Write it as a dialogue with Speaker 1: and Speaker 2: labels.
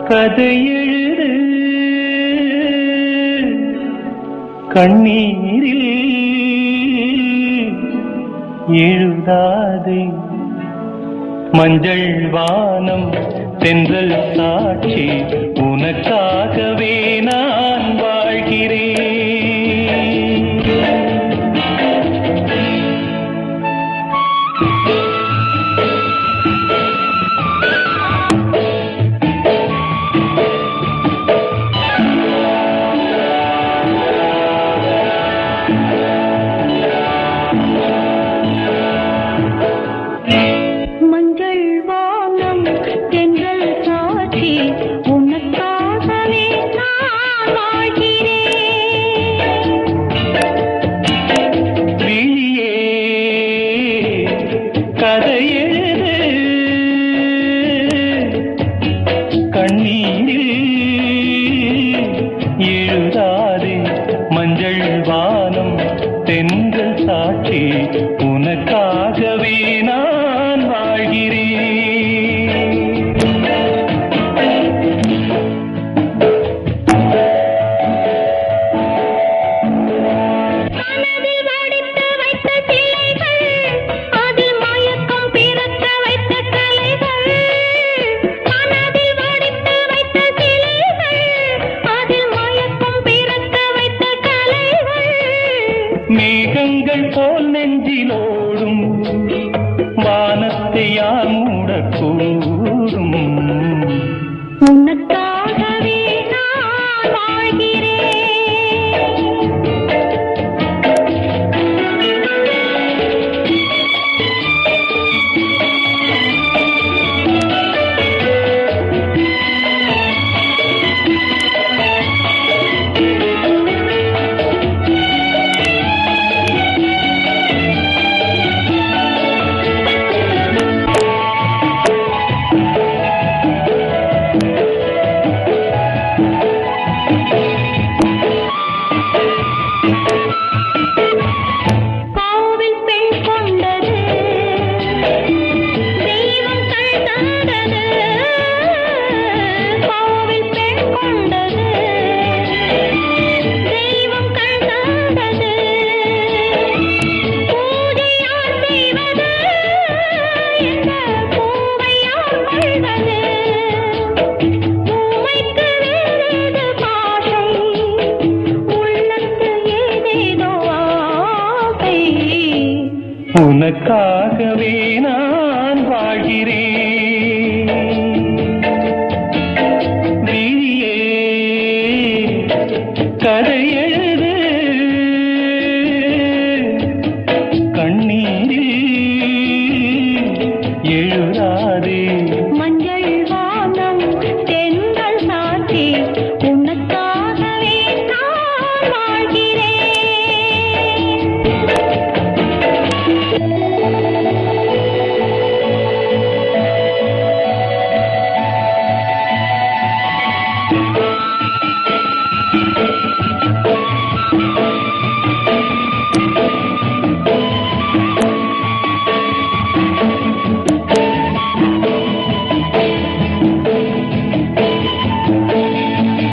Speaker 1: கதை எழுது கண்ணீரில் எழுதாதே மஞ்சள் வானம் தென்றல் சாட்சி உனக்காகவே நான் வாழ்கிறேன்
Speaker 2: மஞ்சள் வானம் தென்றல் சாட்சி உனக்காகவே நான் வாழ்கிறேன்
Speaker 1: விழியே கதை எழுது கண்ணீரில் எழுதாதே மஞ்சள் வானம் தென்றல் சாட்சி உனக்காகவே நான் வாழ்கிறேன்
Speaker 2: மனதில் வடித்து வைத்த சிலைகள் அதில் மயக்கம் பிறக்க வைத்த கலைகள் மனதில் வடித்து வைத்த சிலைகள் அதில் மயக்கம் பிறக்க வைத்த கலைகள்
Speaker 1: மேகங்கள் போல் நெஞ்சிலோடும் வானத்தை யார் மூடக்கூடும்
Speaker 2: உனக்காகவே நான் வாழ்கிறேன் கோவில் பெண் கொண்டது தெய்வம் கண் தந்தது கோவில் பெண் கொண்டது தெய்வம் கண் தந்தது பூஜை யார் செய்வது இந்த பூவை யார் கொள்வது பூமைக்கு வேறேது பாஷை உள்ளத்து ஏதேதோ ஆசை
Speaker 1: உனக்காகவே நான்